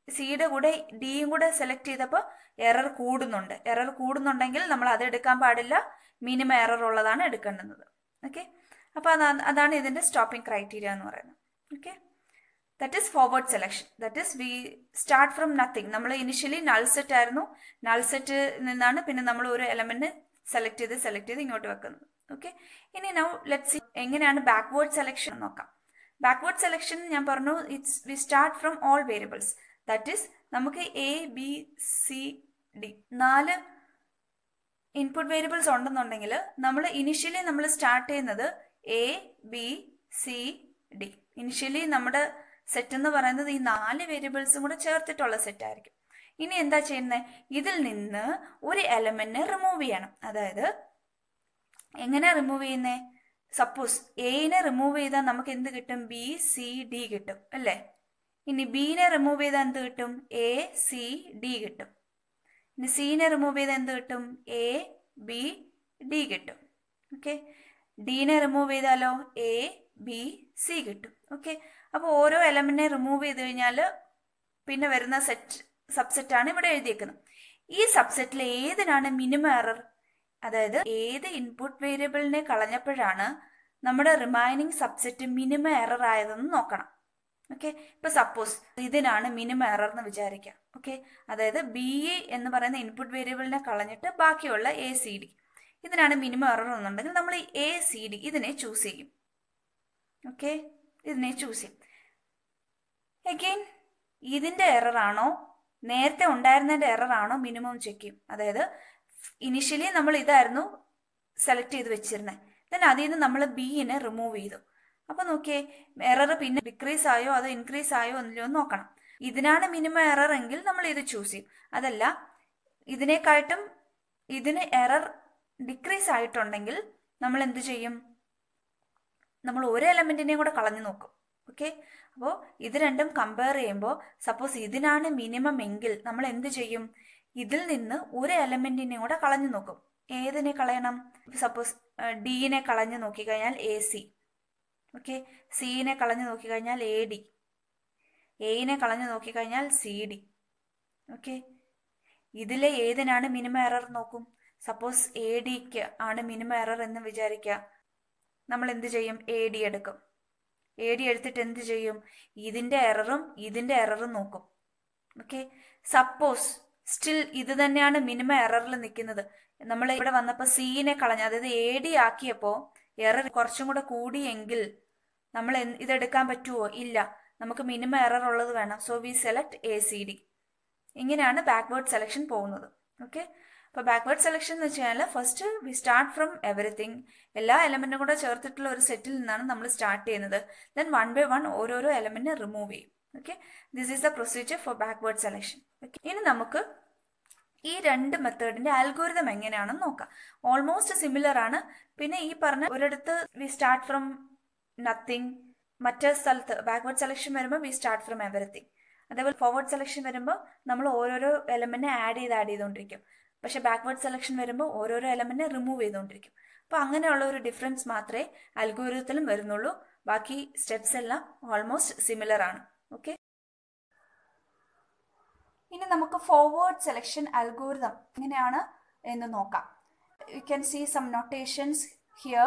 സിയുടെ കൂടെ ഡിയും കൂടെ സെലക്ട് ചെയ്തപ്പോൾ എറർ കൂടുന്നുണ്ട് എറർ കൂടുന്നുണ്ടെങ്കിൽ നമ്മൾ അത് എടുക്കാൻ പാടില്ല മിനിമം എറർ ഉള്ളതാണ് എടുക്കേണ്ടുന്നത് ഓക്കെ അപ്പോൾ അതാണ് അതാണ് ഇതിൻ്റെ സ്റ്റോപ്പിംഗ് ക്രൈറ്റീരിയ എന്ന് പറയുന്നത് okay that is forward selection that is we start from nothing നമ്മൾ ഇനിഷ്യലി നൾ സെറ്റ് ആയിരുന്നു നൾ സെറ്റ് നിന്നാണ് പിന്നെ നമ്മൾ ഒരു എലമെന്റ് സെലക്ട് ചെയ്ത് സെലക്ട് ചെയ്ത് ഇങ്ങോട്ട് വെക്കുന്നത് ഓക്കെ ഇനി നൗ ലെറ്റ് സി എങ്ങനെയാണ് ബാക്ക്വേർഡ് സെലക്ഷൻ നോക്കാം ബാക്ക്വേർഡ് സെലക്ഷൻ ഞാൻ പറഞ്ഞു it's we start from all variables that is നമുക്ക് എ ബി സി ഡി നാല് ഇൻപുട്ട് വേരിയബിൾസ് ഉണ്ടെന്നുണ്ടെങ്കിൽ നമ്മൾ ഇനിഷ്യലി നമ്മൾ സ്റ്റാർട്ട് ചെയ്യുന്നത് A B C D initially നമ്മുടെ സെറ്റ് എന്ന് പറയുന്നത് ഈ നാല് വേരിയബിൾസും കൂടെ ചേർത്തിട്ടുള്ള സെറ്റ് ആയിരിക്കും ഇനി എന്താ ചെയ്യുന്നത് ഇതിൽ നിന്ന് ഒരു എലമെന്റിനെ റിമൂവ് ചെയ്യണം അതായത് എങ്ങനെ റിമൂവ് ചെയ്യുന്നേ സപ്പോസ് എനെ റിമൂവ് ചെയ്താൽ നമുക്ക് എന്ത് കിട്ടും ബി സി ഡി കിട്ടും അല്ലേ ഇനി ബീനെ റിമൂവ് ചെയ്താൽ എന്ത് കിട്ടും എ സി ഡി കിട്ടും ഇനി സീനെ റിമൂവ് ചെയ്താൽ എന്ത് കിട്ടും എ ബി ഡി കിട്ടും ഓക്കെ ഡീനെ റിമൂവ് ചെയ്താലോ എ ബി സി കിട്ടും ഓക്കെ അപ്പോൾ ഓരോ എലമെന്റിനെ റിമൂവ് ചെയ്ത് കഴിഞ്ഞാൽ പിന്നെ വരുന്ന സെറ്റ് സബ്സെറ്റ് ആണ് ഇവിടെ എഴുതിയേക്കുന്നത് ഈ സബ്സെറ്റിൽ ഏതിനാണ് മിനിമം എറർ അതായത് ഏത് ഇൻപുട്ട് വേരിയബിളിനെ കളഞ്ഞപ്പോഴാണ് നമ്മുടെ റിമൈനിങ് സബ്സെറ്റ് മിനിമം എറർ ആയതെന്ന് നോക്കണം ഓക്കെ ഇപ്പൊ സപ്പോസ് ഇതിനാണ് മിനിമം എറർ എന്ന് വിചാരിക്കാം ഓക്കെ അതായത് ബി എ എന്ന് പറയുന്ന ഇൻപുട്ട് വേരിയബിളിനെ കളഞ്ഞിട്ട് ബാക്കിയുള്ള എ സി ഡി ഇതിനാണ് മിനിമം എറർ എന്നുണ്ടെങ്കിൽ നമ്മൾ എ സി ഡി ഇതിനെ ചൂസ് ചെയ്യും ഓക്കെ ഇതിനെ ചൂസ് ചെയ്യും അഗെയിൻ ഇതിന്റെ എറർ ആണോ നേരത്തെ ഉണ്ടായിരുന്നതിന്റെ എറർ ആണോ മിനിമം ചെക്ക് ചെയ്യും അതായത് ഇനിഷ്യലി നമ്മൾ ഇതായിരുന്നു സെലക്ട് ചെയ്ത് വെച്ചിരുന്നത് ദെൻ അതിൽ നിന്ന് നമ്മൾ ബിനെ റിമൂവ് ചെയ്തു അപ്പൊ നോക്കിയേ എറർ പിന്നെ ഡിക്രീസ് ആയോ അതോ ഇൻക്രീസ് ആയോ എന്നില്ലോ എന്ന് നോക്കണം ഇതിനാണ് മിനിമം എറർ എങ്കിൽ നമ്മൾ ഇത് ചൂസ് ചെയ്യും അതല്ല ഇതിനേക്കായിട്ടും ഇതിന് എറർ ഡിക്രീസ് ആയിട്ടുണ്ടെങ്കിൽ നമ്മൾ എന്ത് ചെയ്യും നമ്മൾ ഒരു എലമെന്റിനെയും കൂടെ കളഞ്ഞു നോക്കും ഓക്കെ അപ്പോൾ ഇത് രണ്ടും കമ്പയർ ചെയ്യുമ്പോൾ സപ്പോസ് ഇതിനാണ് മിനിമം എങ്കിൽ നമ്മൾ എന്ത് ചെയ്യും ഇതിൽ നിന്ന് ഒരു എലമെന്റിനെ കൂടെ കളഞ്ഞു നോക്കും ഏതിനെ കളയണം സപ്പോസ് ഡിനെ കളഞ്ഞു നോക്കിക്കഴിഞ്ഞാൽ എ സി ഓക്കെ സിനെ കളഞ്ഞു നോക്കിക്കഴിഞ്ഞാൽ എ ഡി എയിനെ കളഞ്ഞു നോക്കിക്കഴിഞ്ഞാൽ സി ഡി ഓക്കെ ഇതിലെ ഏതിനാണ് മിനിമം എറർ നോക്കും സപ്പോസ് എ ഡിക്ക് ആണ് മിനിമം എറർ എന്ന് വിചാരിക്കുക നമ്മൾ എന്ത് ചെയ്യും എ ഡി എടുക്കും എ ഡി എടുത്തിട്ട് എന്ത് ചെയ്യും ഇതിന്റെ എററും ഇതിന്റെ എററും നോക്കും ഓക്കെ സപ്പോസ് സ്റ്റിൽ ഇത് തന്നെയാണ് മിനിമം എററിൽ നിൽക്കുന്നത് നമ്മൾ ഇവിടെ വന്നപ്പോൾ സീനെ കളഞ്ഞു അതായത് എ ഡി ആക്കിയപ്പോൾ എറർ കുറച്ചും കൂടെ കൂടിയെങ്കിൽ നമ്മൾ ഇതെടുക്കാൻ പറ്റുമോ ഇല്ല നമുക്ക് മിനിമം എറർ ഉള്ളത് വേണം so we select A C D ഇങ്ങനെയാണ് ബാക്ക്വേർഡ് സെലക്ഷൻ പോകുന്നത് ഓക്കെ അപ്പോൾ ബാക്ക്വേർഡ് സെലക്ഷൻ എന്ന് വെച്ച് കഴിഞ്ഞാൽ first we start from everything എല്ലാ എലമെന്റും കൂടെ ചേർത്തിട്ടുള്ള ഒരു സെറ്റിൽ നിന്നാണ് നമ്മൾ സ്റ്റാർട്ട് ചെയ്യുന്നത് ദെൻ വൺ ബൈ വൺ ഓരോരോ എലമെന്റിനെ റിമൂവ് ചെയ്യും okay this is the procedure for backward selection okay ഇനി നമുക്ക് ഈ രണ്ട് മെത്തേഡിന്റെ അൽഗോരിതം എങ്ങനെയാണെന്ന് നോക്കാം ഓൾമോസ്റ്റ് സിമിലർ ആണ് പിന്നെ ഈ പറഞ്ഞ ഒരിടത്ത് വി സ്റ്റാർട്ട് ഫ്രം നത്തിങ് മറ്റേ സ്ഥലത്ത് ബാക്ക്വേർഡ് സെലക്ഷൻ വരുമ്പോൾ വി സ്റ്റാർട്ട് ഫ്രം എവറിത്തിങ് അതേപോലെ ഫോർവേഡ് സെലക്ഷൻ വരുമ്പോൾ നമ്മൾ ഓരോരോ എലമെന്റിനെ ആഡ് ചെയ്ത് ആഡ് ചെയ്തുകൊണ്ടിരിക്കും പക്ഷെ ബാക്ക്വേർഡ് സെലക്ഷൻ വരുമ്പോൾ ഓരോരോ എലമെന്റിനെ റിമൂവ് ചെയ്തുകൊണ്ടിരിക്കും അപ്പോൾ അങ്ങനെയുള്ള ഒരു ഡിഫറൻസ് മാത്രമേ അൽഗോരിതത്തിലും വരുന്നുള്ളൂ ബാക്കി സ്റ്റെപ്സ് എല്ലാം ഓൾമോസ്റ്റ് സിമിലർ ആണ് ഓക്കെ ഇനി നമുക്ക് ഫോർവേഡ് സെലക്ഷൻ അൽഗോരിതം എങ്ങനെയാണ് എന്ന് നോക്കാം you can see some notations here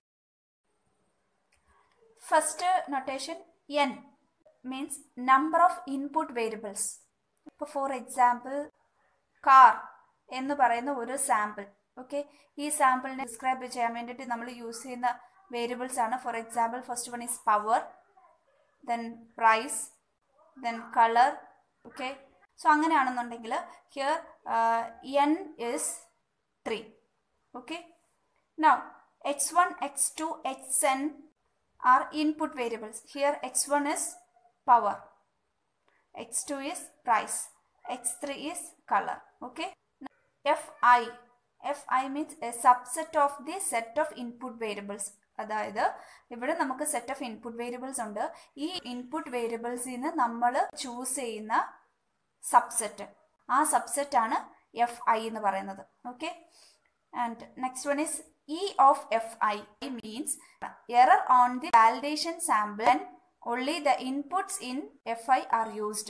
first notation N means number of input variables ഇപ്പോൾ ഫോർ എക്സാമ്പിൾ കാർ എന്ന് പറയുന്ന ഒരു സാമ്പിൾ ഓക്കെ ഈ സാമ്പിളിനെ ഡിസ്ക്രൈബ് ചെയ്യാൻ വേണ്ടിയിട്ട് നമ്മൾ യൂസ് ചെയ്യുന്ന വേരിയബിൾസ് ആണ് for example first one is power then price then colour okay so അങ്ങനെയാണെന്നുണ്ടെങ്കിൽ here N is three okay now X one X two X N are input variables here X one is power X two is price X three is colour okay F I F I means a subset of the set of input variables അതായത് ഇവിടെ നമുക്ക് സെറ്റ് ഓഫ് ഇൻപുട്ട് വേരിയബിൾസ് ഉണ്ട് ഈ ഇൻപുട്ട് വേരിയബിൾസിൽ നിന്ന് നമ്മൾ ചൂസ് ചെയ്യുന്ന സബ്സെറ്റ് ആ സബ്സെറ്റ് ആണ് എഫ് ഐ എന്ന് പറയുന്നത് okay and next one is E of F I means error on the validation sample and only the inputs in fi are used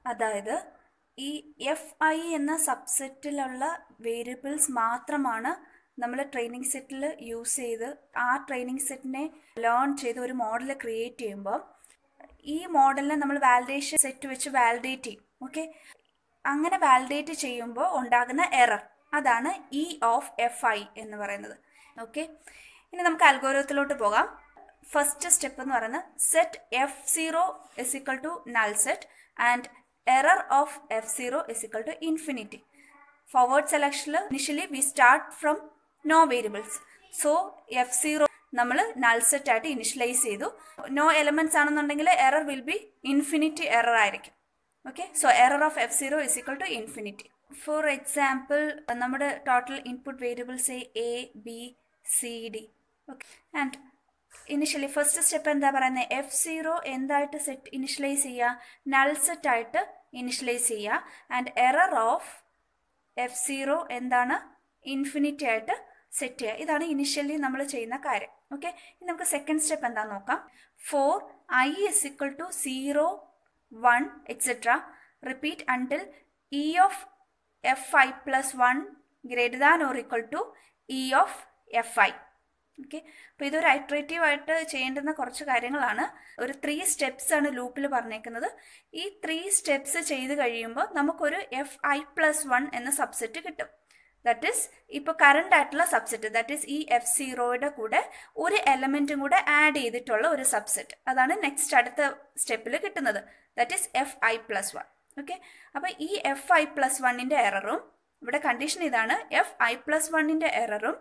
അതായത് ഈ എഫ് ഐ എന്ന സബ്സെറ്റിലുള്ള വേരിയബിൾസ് മാത്രമാണ് നമ്മൾ ട്രെയിനിങ് സെറ്റിൽ യൂസ് ചെയ്ത് ആ ട്രെയിനിങ് സെറ്റിനെ ലേൺ ചെയ്ത് ഒരു മോഡൽ ക്രിയേറ്റ് ചെയ്യുമ്പോൾ ഈ മോഡലിനെ നമ്മൾ വാലിഡേഷൻ സെറ്റ് വെച്ച് വാലിഡേറ്റ് ചെയ്യും ഓക്കെ അങ്ങനെ വാലിഡേറ്റ് ചെയ്യുമ്പോൾ ഉണ്ടാകുന്ന എറർ അതാണ് ഇ ഓഫ് എഫ് ഐ എന്ന് പറയുന്നത് ഓക്കെ ഇനി നമുക്ക് അൽഗോരത്തിലോട്ട് പോകാം ഫസ്റ്റ് സ്റ്റെപ്പ് എന്ന് പറയുന്നത് set F zero is equal to null set and error of F zero is equal to infinity forward സെലക്ഷനിൽ initially we start from no variables so F zero നമ്മൾ നൾ സെറ്റ് ആയിട്ട് ഇനിഷ്യലൈസ് ചെയ്തു നോ എലമെന്റ്സ് ആണെന്നുണ്ടെങ്കിൽ error will be infinity error ആയിരിക്കും okay so error of F zero is equal to infinity for example നമ്മുടെ total input variables A B C D okay and initially first step എന്താ പറയുന്നത് എഫ് സീറോ എന്തായിട്ട് സെറ്റ് ഇനിഷ്യലൈസ് ചെയ്യുക നൾ സെറ്റ് ആയിട്ട് ഇനിഷ്യലൈസ് ചെയ്യുക and error of F zero എന്താണ് ഇൻഫിനിറ്റി ആയിട്ട് സെറ്റ് ചെയ്യുക ഇതാണ് ഇനിഷ്യലി നമ്മൾ ചെയ്യുന്ന കാര്യം ഓക്കെ ഇനി നമുക്ക് സെക്കൻഡ് സ്റ്റെപ്പ് എന്താണെന്ന് നോക്കാം for I is equal to zero one etcetera repeat until E of F I plus one greater than or equal to E of F I okay അപ്പോൾ ഇതൊരു ഐട്രേറ്റീവ് ആയിട്ട് ചെയ്യേണ്ടുന്ന കുറച്ച് കാര്യങ്ങളാണ് ഒരു ത്രീ സ്റ്റെപ്സ് ആണ് ലൂപ്പിൽ പറഞ്ഞേക്കുന്നത് ഈ ത്രീ സ്റ്റെപ്സ് ചെയ്ത് കഴിയുമ്പോൾ നമുക്കൊരു എഫ് ഐ പ്ലസ് വൺ എന്ന സബ്സെറ്റ് കിട്ടും ദാറ്റ് ഈസ് ഇപ്പോൾ കറണ്ട് ആയിട്ടുള്ള സബ്സെറ്റ് ദാറ്റ് ഈസ് ഈ എഫ് സീറോയുടെ കൂടെ ഒരു എലമെൻറ്റും കൂടെ ആഡ് ചെയ്തിട്ടുള്ള ഒരു സബ്സെറ്റ് അതാണ് നെക്സ്റ്റ് അടുത്ത സ്റ്റെപ്പിൽ കിട്ടുന്നത് that is F I plus one okay അപ്പോൾ ഈ എഫ് ഐ പ്ലസ് വണ്ണിൻ്റെ എററും ഇവിടെ കണ്ടീഷൻ ഇതാണ് എഫ് ഐ പ്ലസ് വണ്ണിൻ്റെ എററും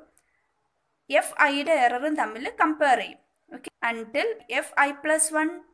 എഫ് ഐയുടെ എററും തമ്മിൽ കമ്പയർ ചെയ്യും okay until F I plus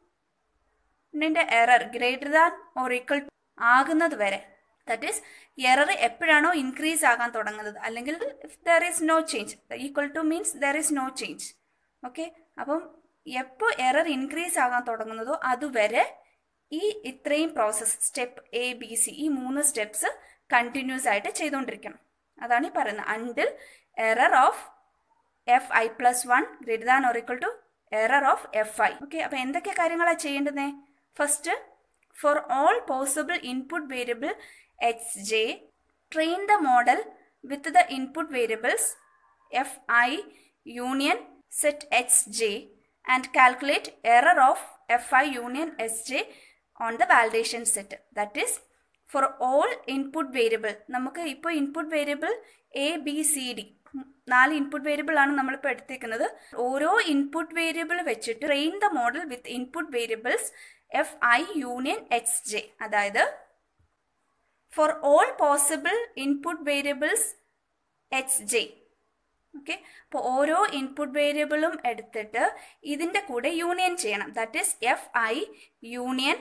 വണ്ണിൻ്റെ error greater than or equal ആകുന്നത് വരെ ദറ്റ് ഈസ് എറർ എപ്പോഴാണോ ഇൻക്രീസ് ആകാൻ തുടങ്ങുന്നത് അല്ലെങ്കിൽ there is no change equal to means there is no change okay അപ്പം എപ്പോൾ എറർ ഇൻക്രീസ് ആകാൻ തുടങ്ങുന്നതോ അതുവരെ ഈ ഇത്രയും process step A B C ഈ മൂന്ന് സ്റ്റെപ്സ് കണ്ടിന്യൂസ് ആയിട്ട് ചെയ്തുകൊണ്ടിരിക്കണം അതാണ് ഈ പറയുന്നത് until error of F I plus one greater than or equal to error of F I okay അപ്പോൾ എന്തൊക്കെ കാര്യങ്ങളാണ് ചെയ്യേണ്ടത് first for all possible input variable H J train the model with the input variables F I union set H J and calculate error of F I union S J on the validation set that is for all input variable നമുക്ക് ഇപ്പോൾ input variable A B C D നാല് ഇൻപുട്ട് വേരിയബിൾ ആണ് നമ്മളിപ്പോൾ എടുത്തേക്കുന്നത് ഓരോ ഇൻപുട്ട് വേരിയബിൾ വെച്ചിട്ട് train the model with input variables F I union H J അതായത് for all possible input variables H J okay അപ്പോൾ ഓരോ ഇൻപുട്ട് വേരിയബിളും എടുത്തിട്ട് ഇതിൻ്റെ കൂടെ യൂണിയൻ ചെയ്യണം that is F I union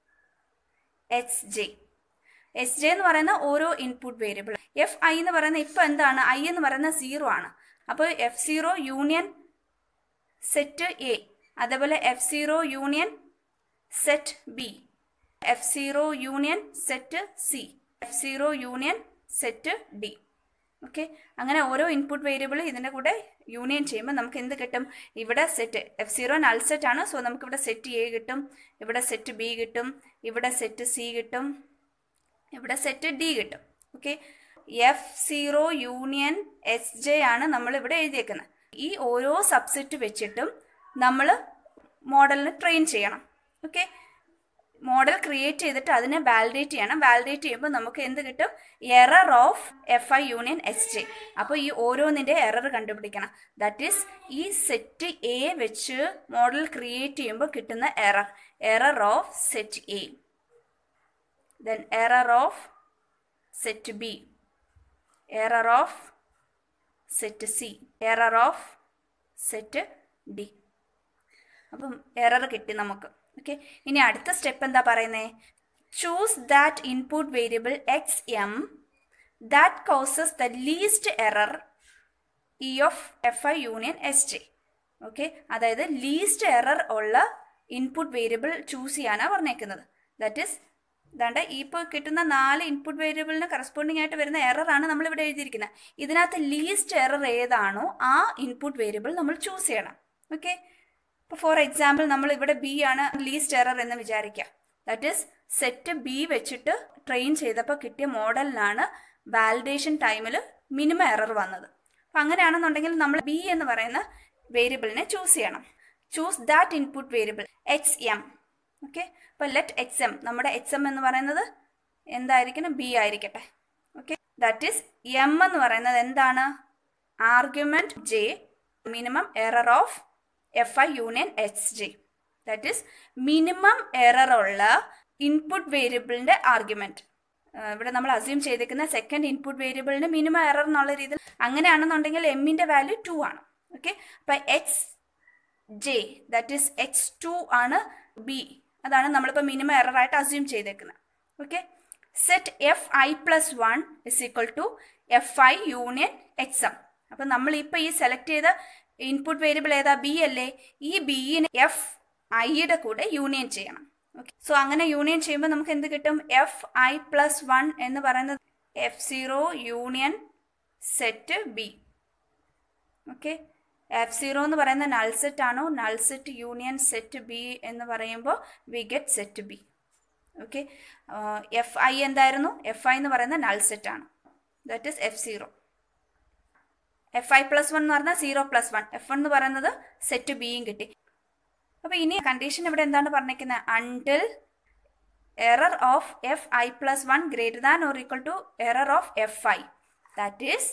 H J S J എന്ന് പറയുന്ന ഓരോ ഇൻപുട്ട് വേരിയബിൾ എഫ് ഐ എന്ന് പറയുന്ന ഇപ്പം എന്താണ് ഐ എന്ന് പറയുന്ന സീറോ ആണ് അപ്പോൾ F zero union set A അതേപോലെ F zero union set B F zero union set C F zero union set D okay അങ്ങനെ ഓരോ ഇൻപുട്ട് വേരിയബിൾ ഇതിൻ്റെ കൂടെ യൂണിയൻ ചെയ്യുമ്പോൾ നമുക്ക് എന്ത് കിട്ടും ഇവിടെ set F zero null set ആണ് സോ നമുക്ക് ഇവിടെ സെറ്റ് എ കിട്ടും ഇവിടെ സെറ്റ് ബി കിട്ടും ഇവിടെ സെറ്റ് സി കിട്ടും ഇവിടെ സെറ്റ് ഡി കിട്ടും okay F zero union S J ആണ് നമ്മൾ ഇവിടെ എഴുതിയേക്കുന്നത് ഈ ഓരോ സബ്സെറ്റ് വെച്ചിട്ടും നമ്മൾ മോഡലിന് ട്രെയിൻ ചെയ്യണം ഓക്കെ മോഡൽ ക്രിയേറ്റ് ചെയ്തിട്ട് അതിനെ വാലിഡേറ്റ് ചെയ്യണം വാലിഡേറ്റ് ചെയ്യുമ്പോൾ നമുക്ക് എന്ത് കിട്ടും error of F I union S J അപ്പോൾ ഈ ഓരോന്നിൻ്റെ എറർ കണ്ടുപിടിക്കണം ദാറ്റ് ഈസ് ഈ സെറ്റ് എ വെച്ച് മോഡൽ ക്രിയേറ്റ് ചെയ്യുമ്പോൾ കിട്ടുന്ന error error of set A then error of set B, error of set C, error of set D. അപ്പം എറർ കിട്ടി നമുക്ക് ഓക്കെ ഇനി അടുത്ത സ്റ്റെപ്പ് എന്താ പറയുന്നത് choose that input variable X M that causes the least error E of F I union S J okay അതായത് ലീസ്റ്റ് എറർ ഉള്ള ഇൻപുട്ട് വേരിയബിൾ ചൂസ് ചെയ്യാനാണ് പറഞ്ഞേക്കുന്നത് ദാറ്റ് ഈസ് ഇതാണ്ട് ഇപ്പോൾ കിട്ടുന്ന നാല് ഇൻപുട്ട് വേരിയബിളിന് കറസ്പോണ്ടിങ് ആയിട്ട് വരുന്ന എററാണ് നമ്മൾ ഇവിടെ എഴുതിയിരിക്കുന്നത് ഇതിനകത്ത് ലീസ്റ്റ് എറർ ഏതാണോ ആ ഇൻപുട്ട് വേരിയബിൾ നമ്മൾ ചൂസ് ചെയ്യണം ഓക്കെ ഇപ്പോൾ ഫോർ എക്സാമ്പിൾ നമ്മൾ ഇവിടെ ബി ആണ് ലീസ്റ്റ് എറർ എന്ന് വിചാരിക്കുക ദാറ്റ് ഈസ് സെറ്റ് ബി വെച്ചിട്ട് ട്രെയിൻ ചെയ്തപ്പോൾ കിട്ടിയ മോഡലിനാണ് വാലിഡേഷൻ ടൈമിൽ മിനിമം എറർ വന്നത് അപ്പം അങ്ങനെയാണെന്നുണ്ടെങ്കിൽ നമ്മൾ ബി എന്ന് പറയുന്ന വേരിയബിളിനെ ചൂസ് ചെയ്യണം choose that input variable X M okay അപ്പോൾ ലെറ്റ് എക്സ് എം നമ്മുടെ എക്സ് എം എന്ന് പറയുന്നത് എന്തായിരിക്കണം ബി ആയിരിക്കട്ടെ ഓക്കെ ദാറ്റ് ഈസ് എം എന്ന് പറയുന്നത് എന്താണ് argument J minimum error of F I union H J that is minimum error ഉള്ള ഇൻപുട്ട് വേരിയബിളിന്റെ ആർഗ്യുമെന്റ് ഇവിടെ നമ്മൾ അസ്യൂം ചെയ്തിരിക്കുന്ന സെക്കൻഡ് ഇൻപുട്ട് വേരിയബിളിന് മിനിമം എറർ എന്നുള്ള രീതിയിൽ അങ്ങനെയാണെന്നുണ്ടെങ്കിൽ എമ്മിന്റെ വാല്യൂ ടു ആണ് ഓക്കെ അപ്പൊ X J that is X two ആണ് ബി അതാണ് നമ്മളിപ്പോൾ മിനിമം എറർ ആയിട്ട് അസ്യൂം ചെയ്തേക്കുന്നത് okay set F I plus one is equal to F I union X M അപ്പം നമ്മൾ ഇപ്പോൾ ഈ സെലക്ട് ചെയ്ത ഇൻപുട്ട് വേരിയബിൾ ഏതാ ബി അല്ലേ ഈ ബിയിന് എഫ് ഐയുടെ കൂടെ യൂണിയൻ ചെയ്യണം ഓക്കെ സോ അങ്ങനെ യൂണിയൻ ചെയ്യുമ്പോൾ നമുക്ക് എന്ത് കിട്ടും എഫ് ഐ പ്ലസ് വൺ എന്ന് പറയുന്നത് F zero union set B okay F zero എന്ന് പറയുന്ന നൾ സെറ്റ് ആണോ null set union set B എന്ന് പറയുമ്പോൾ we get set B okay F I എന്തായിരുന്നു എഫ് ഐ എന്ന് പറയുന്ന നൾ സെറ്റ് ആണ് that is F zero F I plus one എന്ന് പറഞ്ഞാൽ zero plus one F one എന്ന് പറയുന്നത് സെറ്റ് ബിയും കിട്ടി അപ്പൊ ഇനി കണ്ടീഷൻ ഇവിടെ എന്താണ് പറഞ്ഞിരിക്കുന്നത് until error of F I plus one greater than or equal to error of F I that is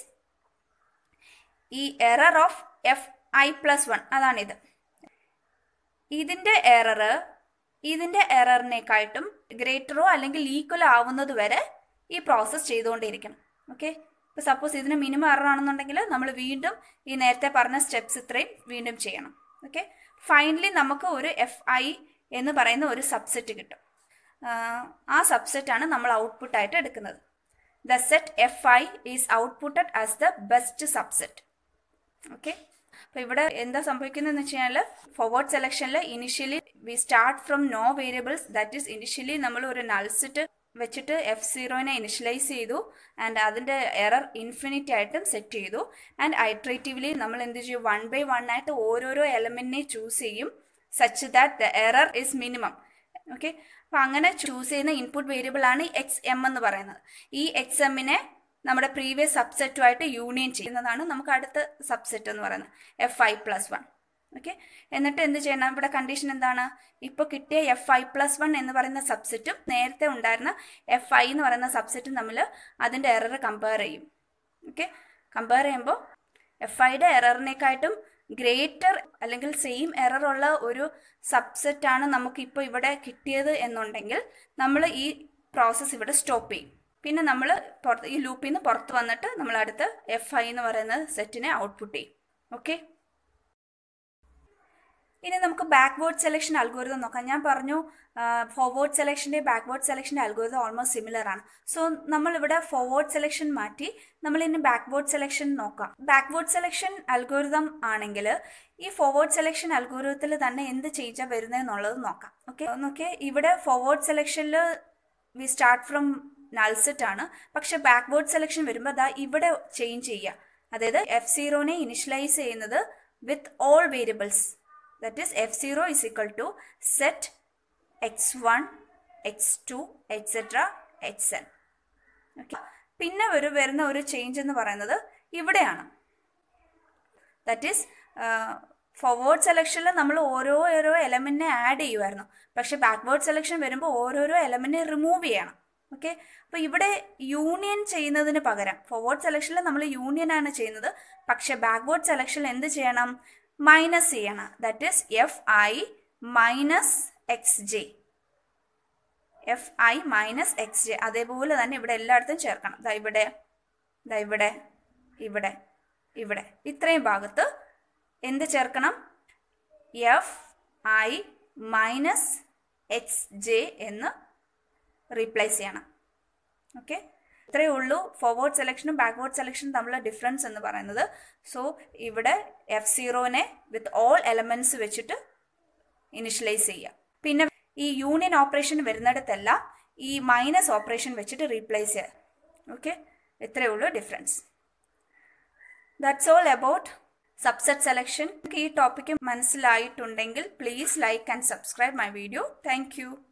ഈ error of F I plus one അതാണിത് ഇതിന്റെ എറർ ഇതിന്റെ എററിനെക്കാട്ടും ഗ്രേറ്ററോ അല്ലെങ്കിൽ ഈക്വൽ ആവുന്നത് വരെ ഈ പ്രോസസ്സ് ചെയ്തുകൊണ്ടിരിക്കണം ഓക്കെ ഇപ്പൊ സപ്പോസ് ഇതിന് മിനിമം എറർ ആണെന്നുണ്ടെങ്കിൽ നമ്മൾ വീണ്ടും ഈ നേരത്തെ പറഞ്ഞ സ്റ്റെപ്സ് ഇത്രയും വീണ്ടും ചെയ്യണം ഓക്കെ ഫൈനലി നമുക്ക് ഒരു എഫ് ഐ എന്ന് പറയുന്ന ഒരു സബ്സെറ്റ് കിട്ടും ആ സബ്സെറ്റ് ആണ് നമ്മൾ ഔട്ട്പുട്ട് ആയിട്ട് എടുക്കുന്നത് the set F I is outputted as the best subset okay അപ്പൊ ഇവിടെ എന്താ സംഭവിക്കുന്നതെന്ന് വെച്ച് കഴിഞ്ഞാൽ ഫോർവേഡ് സെലക്ഷനിൽ initially we start from no variables that is initially നമ്മൾ ഒരു നൾസിറ്റ് വെച്ചിട്ട് എഫ് സീറോനെ ഇനിഷ്യലൈസ് ചെയ്തു ആൻഡ് അതിന്റെ എറർ ഇൻഫിനിറ്റി ആയിട്ടും സെറ്റ് ചെയ്തു ആൻഡ് ഐട്രേറ്റീവ്ലി നമ്മൾ എന്ത് ചെയ്യും വൺ ബൈ വൺ ആയിട്ട് ഓരോരോ എലമെന്റിനെ ചൂസ് ചെയ്യും such that the error is minimum okay അപ്പൊ അങ്ങനെ ചൂസ് ചെയ്യുന്ന ഇൻപുട്ട് വേരിയബിൾ ആണ് എക്സ് എം എന്ന് പറയുന്നത് ഈ എക്സ് എമ്മിനെ നമ്മുടെ പ്രീവിയസ് സബ്സെറ്റുമായിട്ട് യൂണിയൻ ചെയ്യുന്നതാണ് നമുക്ക് അടുത്ത സബ്സെറ്റ് എന്ന് പറയുന്നത് F I plus one okay എന്നിട്ട് എന്ത് ചെയ്യണം ഇവിടെ കണ്ടീഷൻ എന്താണ് ഇപ്പൊ കിട്ടിയ എഫ് ഐ പ്ലസ് വൺ എന്ന് പറയുന്ന സബ്സെറ്റും നേരത്തെ ഉണ്ടായിരുന്ന എഫ് ഐ എന്ന് പറയുന്ന സബ്സെറ്റും തമ്മിൽ അതിന്റെ എറർ കമ്പയർ ചെയ്യും ഓക്കെ കമ്പയർ ചെയ്യുമ്പോൾ എഫ് ഐയുടെ എററിനെക്കാട്ടും ഗ്രേറ്റർ അല്ലെങ്കിൽ സെയിം എറർ ഉള്ള ഒരു സബ്സെറ്റ് ആണ് നമുക്ക് ഇപ്പോൾ ഇവിടെ കിട്ടിയത് എന്നുണ്ടെങ്കിൽ നമ്മൾ ഈ പ്രോസസ്സ് ഇവിടെ സ്റ്റോപ്പ് ചെയ്യും പിന്നെ നമ്മൾ പുറത്ത് ഈ ലൂപ്പിൽ നിന്ന് പുറത്ത് വന്നിട്ട് നമ്മൾ അടുത്ത് എഫ് ഐ എന്ന് പറയുന്ന സെറ്റിനെ ഔട്ട്പുട്ട് ചെയ്യും ഓക്കെ ഇനി നമുക്ക് ബാക്ക്വേർഡ് സെലക്ഷൻ അൽഗോരിതം നോക്കാം ഞാൻ പറഞ്ഞു ഫോർവേഡ് സെലക്ഷൻ്റെ ബാക്ക്വേർഡ് സെലക്ഷൻ്റെ അൽഗോരിതം ഓൾമോസ്റ്റ് സിമിലർ ആണ് സോ നമ്മൾ ഇവിടെ ഫോർവേഡ് സെലക്ഷൻ മാറ്റി നമ്മൾ ഇനി ബാക്ക്വേർഡ് സെലക്ഷൻ നോക്കാം ബാക്ക്വേർഡ് സെലക്ഷൻ അൽഗോരിതം ആണെങ്കിൽ ഈ ഫോർവേഡ് സെലക്ഷൻ അൽഗോരിതത്തിൽ തന്നെ എന്ത് ചേഞ്ചാണ് വരുന്നതെന്നുള്ളത് നോക്കാം ഓക്കെ നോക്കിയേ ഇവിടെ ഫോർവേഡ് സെലക്ഷനിൽ വി സ്റ്റാർട്ട് ഫ്രം നൾസെറ്റ് ആണ് പക്ഷെ ബാക്ക്വേർഡ് സെലക്ഷൻ വരുമ്പോൾ അതാ ഇവിടെ ചേഞ്ച് ചെയ്യുക അതായത് എഫ് സീറോനെ ഇനിഷ്യലൈസ് ചെയ്യുന്നത് with all variables that is F zero is equal to set X one X two etcetera X N okay പിന്നെ ഒരു വരുന്ന ഒരു ചേഞ്ച് എന്ന് പറയുന്നത് ഇവിടെയാണ് ദറ്റ് ഈസ് ഫോർവേഡ് സെലക്ഷനിൽ നമ്മൾ ഓരോ ഓരോ എലമെന്റിനെ ആഡ് ചെയ്യുമായിരുന്നു പക്ഷെ ബാക്ക്വേർഡ് സെലക്ഷൻ വരുമ്പോൾ ഓരോരോ എലമെന്റിനെ റിമൂവ് ചെയ്യണം ഓക്കെ അപ്പോൾ ഇവിടെ യൂണിയൻ ചെയ്യുന്നതിന് പകരം ഫോർവേഡ് സെലക്ഷനിൽ നമ്മൾ യൂണിയൻ ആണ് ചെയ്യുന്നത് പക്ഷെ ബാക്ക്വേർഡ് സെലക്ഷനിൽ എന്ത് ചെയ്യണം മൈനസ് ചെയ്യണം that is F I minus X J F I minus X J അതേപോലെ തന്നെ ഇവിടെ എല്ലായിടത്തും ചേർക്കണം ദാ ഇവിടെ ദാ ഇവിടെ ഇവിടെ ഇവിടെ ഇത്രയും ഭാഗത്ത് എന്ത് ചേർക്കണം F I minus X J എന്ന് റീപ്ലേസ് ചെയ്യണം ഓക്കെ ഇത്രയേ ഉള്ളൂ ഫോർവേഡ് സെലക്ഷനും ബാക്ക്വേർഡ് സെലക്ഷനും തമ്മിലുള്ള ഡിഫറൻസ് എന്ന് പറയുന്നത് സോ ഇവിടെ എഫ് സീറോനെ വിത്ത് ഓൾ എലമെന്റ്സ് വെച്ചിട്ട് ഇനിഷ്യലൈസ് ചെയ്യുക പിന്നെ ഈ യൂണിയൻ ഓപ്പറേഷൻ വരുന്നിടത്തെല്ലാം ഈ മൈനസ് ഓപ്പറേഷൻ വെച്ചിട്ട് റീപ്ലേസ് ചെയ്യുക ഓക്കെ ഇത്രയേ ഉള്ളൂ difference that's all about subset selection ഈ ടോപ്പിക്ക് മനസ്സിലായിട്ടുണ്ടെങ്കിൽ please like and subscribe my video thank